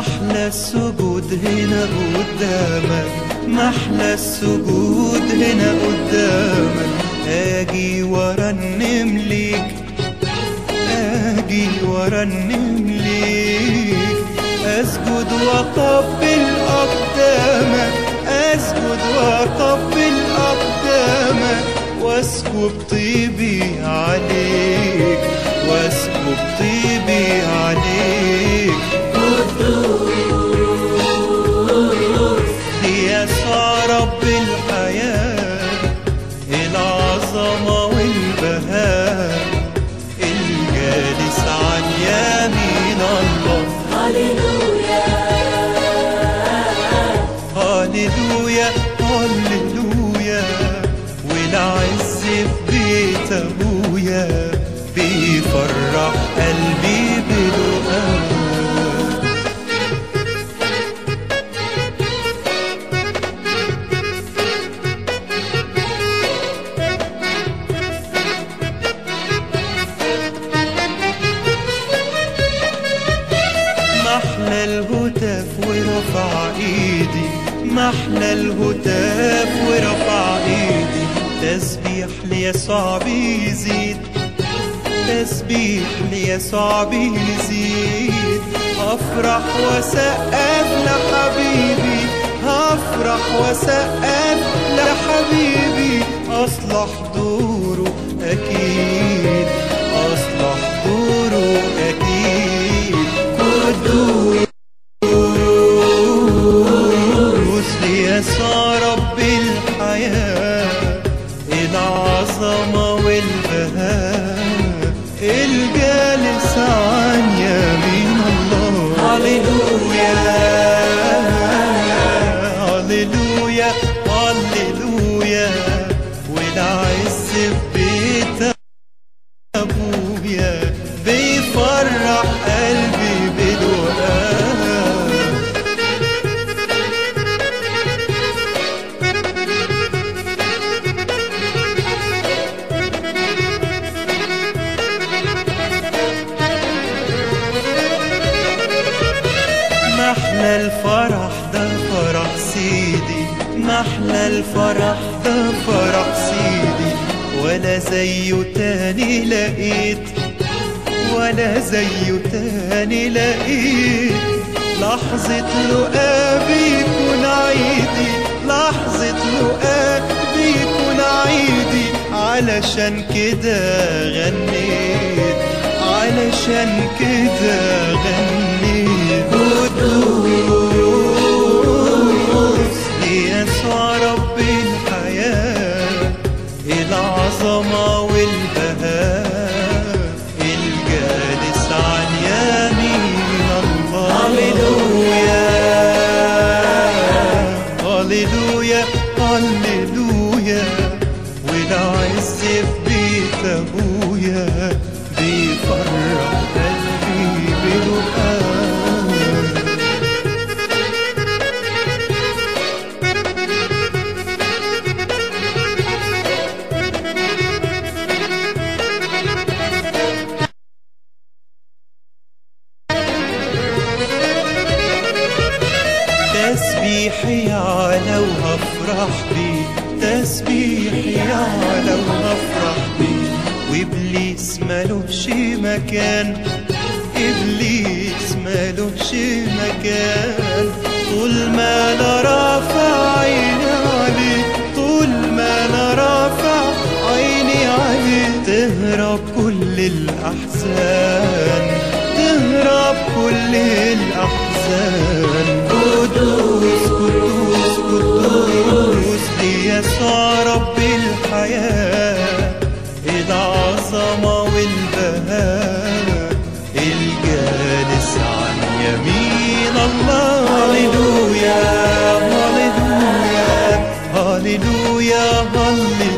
محلى السجود هنا قدامك محلى السجود هنا قدامك اجي وارنم ليك اجي وارنم ليك اسجد واقبل اقدامك اسجد واقبل اقدامك واسكب طيبي عليك واسكب طيبي عليك يسوع رب الحياة العظمة والبهاء الجالس عن يمين الله هللويا هللويا هللويا والعز في بيت ابويا بيفرح قلبي بلقاه محلى الهتاف ورفع ايدي محلى الهتاف ورفع ايدي تسبيح ليسوع بيزيد تسبيح ليسوع بيزيد افرح وسقف لحبيبي هفرح وسقف لحبيبي اصلح دوره اكيد اصلح دوره اكيد قدوس ليسوع رب الحياة العظمة والبهاء الجالس عن يمين الله هللويا هللويا هللويا والعز في بيت ابويا بيفرح قلبي بدعاء محلى الفرح ده فرح سيدي محلى الفرح ده فرح سيدي ولا زيه تاني لقيت ولا زيه تاني لقيت لحظة لقاء بيكون عيدي لحظة لقاء بيكون عيدي علشان كده غنيت علشان كده غنيت قدوس يسوع رب الحياة العظمة والبهاء الجالس عن يمين الله هللويا هللويا هللويا والعز في بيت ابويا بيفرح قلبي بلقاه تسبيحي يعلى وهفرح بيه تسبيحي يعلى وهفرح بيه وابليس ملوش مكان ابليس ملوش مكان طول ما انا رافع عيني عليه طول ما انا رافع عيني عليه تهرب كل الاحزان تهرب كل الاحزان قدوس قدوس قدوس ليسوع رب الحياه العظمه والبهاء الجالس عن يمين الله هللويا هللويا هللويا هللويا